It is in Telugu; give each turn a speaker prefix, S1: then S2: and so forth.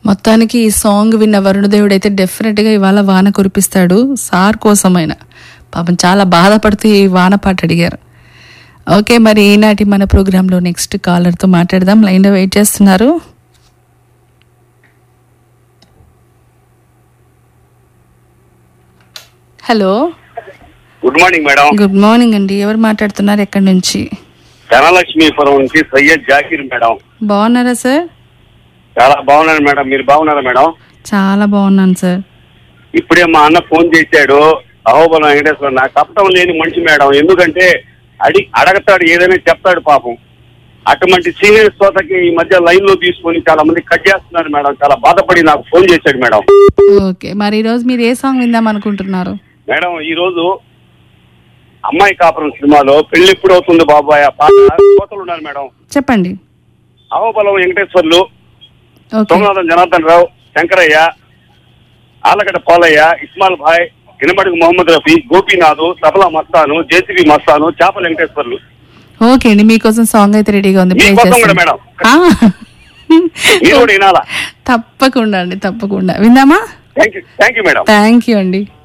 S1: మొత్తానికి ఈ సాంగ్ విన్న వరుణదేవుడు అయితే డెఫినెట్గా ఇవాళ వాన కురిపిస్తాడు సార్ కోసమైన పాపం చాలా బాధపడుతూ ఈ వాన పాట అడిగారు ఓకే మరి ఈనాటి మన ప్రోగ్రాంలో నెక్స్ట్ కాలర్తో మాట్లాడదాం లైన్లో వెయిట్ చేస్తున్నారు hello
S2: good morning madam
S1: good morning అండి ఎవరు మాట్లాడుతున్నారు ఎక్కడి నుంచి
S2: ధనలక్ష్మీపురం నుంచి సయ్యద్ జాకీర్ మేడం
S1: బాగున్నారా సార్
S2: చాలా బాగున్నాను మేడం మీరు బాగున్నారా మేడం
S1: చాలా బాగున్నాను సార్
S2: ఇప్పుడే మా అన్న ఫోన్ చేశాడు అహోబలం వెంకటేశ్వర నాకు కప్పటం లేని మనిషి మేడం ఎందుకంటే అడి అడగతాడు ఏదైనా చెప్తాడు పాపం అటువంటి సీనియర్ శ్రోతకి ఈ మధ్య లైన్ లో తీసుకొని చాలా మంది కట్ చేస్తున్నారు మేడం చాలా బాధపడి నాకు ఫోన్ చేశాడు మేడం
S1: ఓకే మరి ఈరోజు మీరు ఏ సాంగ్ విందాం అనుకుంటున్నారు
S2: మేడం ఈ రోజు అమ్మాయి కాపురం సినిమాలో పెళ్లి ఎప్పుడు అవుతుంది బాబాయ్ ఆ పాట శ్రోతలు ఉన్నారు మేడం
S1: చెప్పండి
S2: అహోబలం వెంకటేశ్వర్లు
S1: ఓకే
S2: సోమనాథన్ జనార్దన్ రావు శంకరయ్య ఆలగడ్డ పాలయ్య ఇస్మాల్ భాయ్ గినమడుగు మొహమ్మద్ రఫీ గోపీనాథ్ తబలా మస్తాను జేసీబీ మస్తాను చేపల వెంకటేశ్వర్లు
S1: ఓకే అండి మీకోసం సాంగ్ అయితే రెడీగా ఉంది ప్లే
S2: మీకోసం కూడా
S1: చేస్తాను
S2: మేడం
S1: ఆ.
S2: మీరు కూడా వినాలా
S1: తప్పకుండా అండి తప్పకుండా విందామా
S2: thank you thank you madam
S1: thank you అండి